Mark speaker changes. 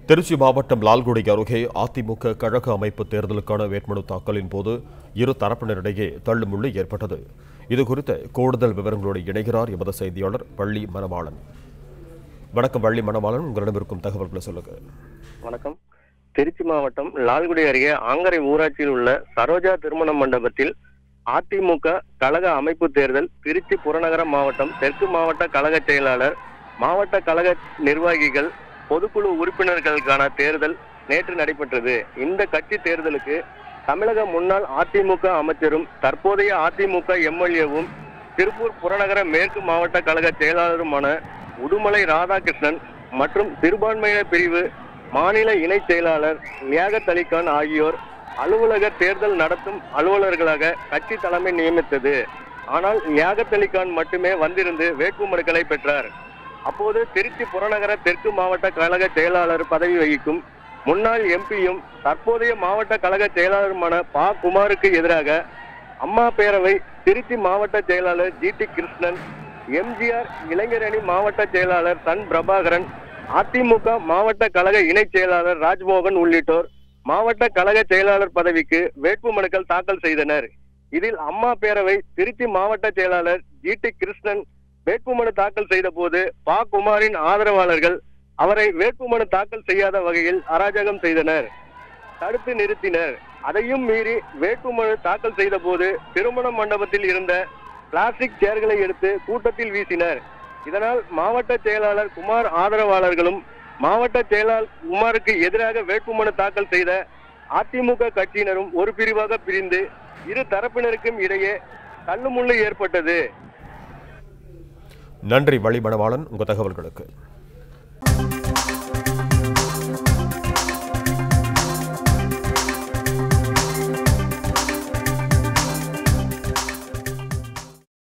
Speaker 1: திருச்சி மாவட்டம் லால்குடி அருகே அதிமுக கழக அமைப்பு தேர்தலுக்கான வேட்புமனு தாக்கலின் போது இரு தரப்பினரிடையே தள்ளுமுள்ளு ஏற்பட்டது இது குறித்த கூடுதல் விவரங்களோடு இணைகிறார் எமது செய்தியாளர் வள்ளி மணவாளன் வணக்கம் வள்ளி மணவாளன் உங்களிடம் இருக்கும் தகவல்களை சொல்லுங்க
Speaker 2: வணக்கம் திருச்சி மாவட்டம் லால்குடி அருகே ஆங்கரை ஊராட்சியில் உள்ள சரோஜா திருமண மண்டபத்தில் அதிமுக கழக அமைப்பு தேர்தல் திருச்சி புறநகர மாவட்டம் தெற்கு மாவட்ட கழக செயலாளர் மாவட்ட கழக நிர்வாகிகள் பொதுக்குழு உறுப்பினர்களுக்கான தேர்தல் நேற்று நடைபெற்றது இந்த கட்சி தேர்தலுக்கு தமிழக முன்னாள் அதிமுக அமைச்சரும் தற்போதைய அதிமுக எம்எல்ஏவும் திருப்பூர் புறநகர மேற்கு மாவட்ட கழக செயலாளருமான உடுமலை ராதாகிருஷ்ணன் மற்றும் சிறுபான்மையினர் பிரிவு மாநில இணை செயலாளர் நியாகத் அலிகான் ஆகியோர் அலுவலக தேர்தல் நடத்தும் அலுவலர்களாக கட்சி தலைமை நியமித்தது ஆனால் நியாகத் அலிகான் மட்டுமே வந்திருந்து வேட்புமனுக்களை பெற்றார் அப்போது திருச்சி புறநகர தெற்கு மாவட்ட கழக செயலாளர் பதவி வகிக்கும் முன்னாள் எம்பியும் தற்போதைய மாவட்ட கழக செயலாளருமான பா குமாருக்கு எதிராக அம்மா பேரவை திருச்சி மாவட்ட செயலாளர் ஜி டி கிருஷ்ணன் எம்ஜிஆர் இளைஞரணி மாவட்ட செயலாளர் சன் பிரபாகரன் அதிமுக மாவட்ட கழக இணைச் செயலாளர் ராஜ்மோகன் உள்ளிட்டோர் மாவட்ட கழக செயலாளர் பதவிக்கு வேட்புமனுக்கள் தாக்கல் செய்தனர் இதில் அம்மா பேரவை திருச்சி மாவட்ட செயலாளர் ஜி டி கிருஷ்ணன் வேட்புமனு தாக்கல் செய்த போது பா குமாரின் ஆதரவாளர்கள் அவரை வேட்புமனு தாக்கல் செய்யாத வகையில் அராஜகம் செய்தனர் தடுத்து நிறுத்தினர் அதையும் மீறி வேட்புமனு தாக்கல் செய்த போது திருமண மண்டபத்தில் இருந்த பிளாஸ்டிக் சேர்களை எடுத்து கூட்டத்தில் வீசினர் இதனால் மாவட்ட செயலாளர் குமார் ஆதரவாளர்களும் மாவட்ட செயலாளர் குமாருக்கு எதிராக வேட்புமனு தாக்கல் செய்த அதிமுக கட்சியினரும் ஒரு பிரிவாக பிரிந்து இரு தரப்பினருக்கும் இடையே தள்ளுமுள்ளு ஏற்பட்டது
Speaker 1: நன்றி வள்ளி மணவாளன் உங்க தகவல்களுக்கு